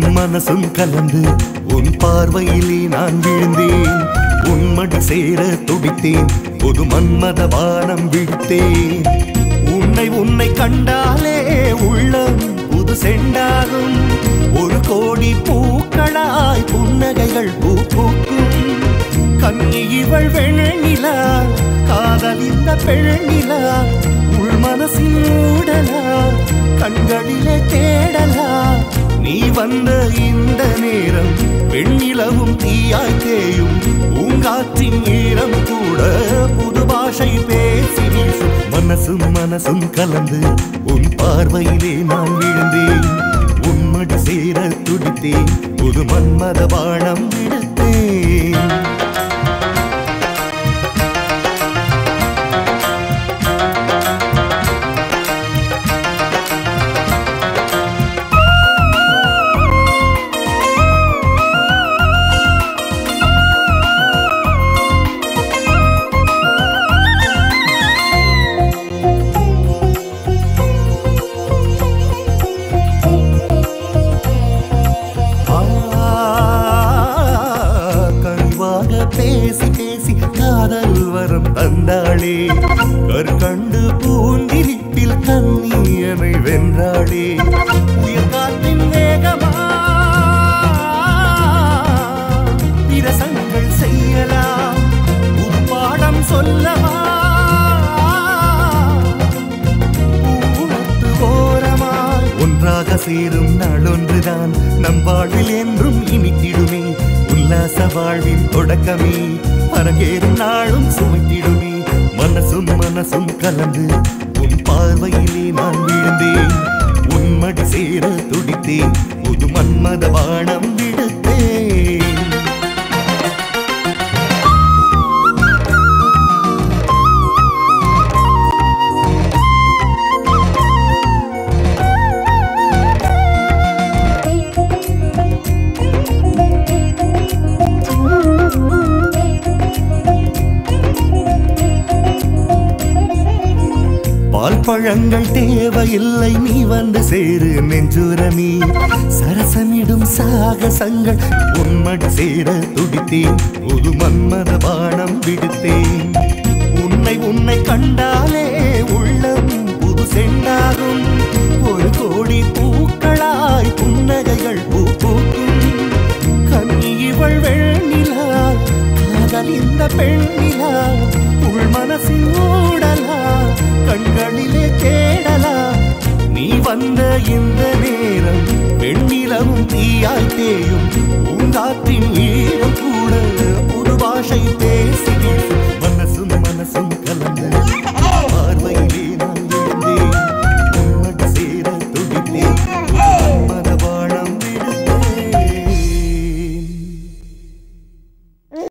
மனசும் கலந்து உன் பார்வையிலே நான் விழுந்தேன் உன்மடி சேர துடித்தேன் புது மன்மத வானம் விடுத்தேன் உன்னை உன்னை கண்டாலே உள்ளம் புது செண்டாகும் ஒரு கோடி பூக்களாய் புன்னகைகள் பூ பூக்கும் கண்ணி இவள் வெண்ணிலா காதல் இந்த பெண்ணிலா உள் மனசின் ஊடலா கண்களிலே தேடலா நீ வந்த இந்த நேரம் வெண்ணிலவும் தீயாய் தேயும் பூங்காற்றின் ஈரம் கூட புது பாஷை பேசி வீசும் மனசும் மனசும் கலந்து உன் பார்வையிலே நான் விழுந்தேன் உன்மடி சேர துடித்தேன் புது மன்மத பானம் விடுத்தேன் கனிவாக பேசி பேசி காதல் வரம் தந்தாளே கற்கண்டு பூந்திரிப்பில் கண்ணியனை வென்றாளே உயிர் காற்றின் வேகமா பிரசங்கள் செய்யலாம் புது பாடம் சொல்லவா பூவுலத்து ஓரமாய் ஒன்றாக சேரும் நாளொன்றுதான் நம் வாழ்வில் என்றும் இனித்திடுமே உல்லாச வாழ்வின் தொடக்கமே அரங்கேறும் நாளும் சுமைத்திடுமே மனசும் மனசும் கலந்து உன் பார்வையிலே நான் விழுந்தேன் உன்மடி சேர துடித்தேன் புது மன்மத வானம் விடுத்தேன் பால் பழங்கள் தேவையில்லை நீ வந்து சேரு நெஞ்சுரமி சரசமிடும் சாகசங்கள் உன்மடி சேர துடித்தேன் புது மன்மத பானம் விடுத்தேன் உன்னை உன்னை கண்டாலே உள்ளம் புது செண்டாகும்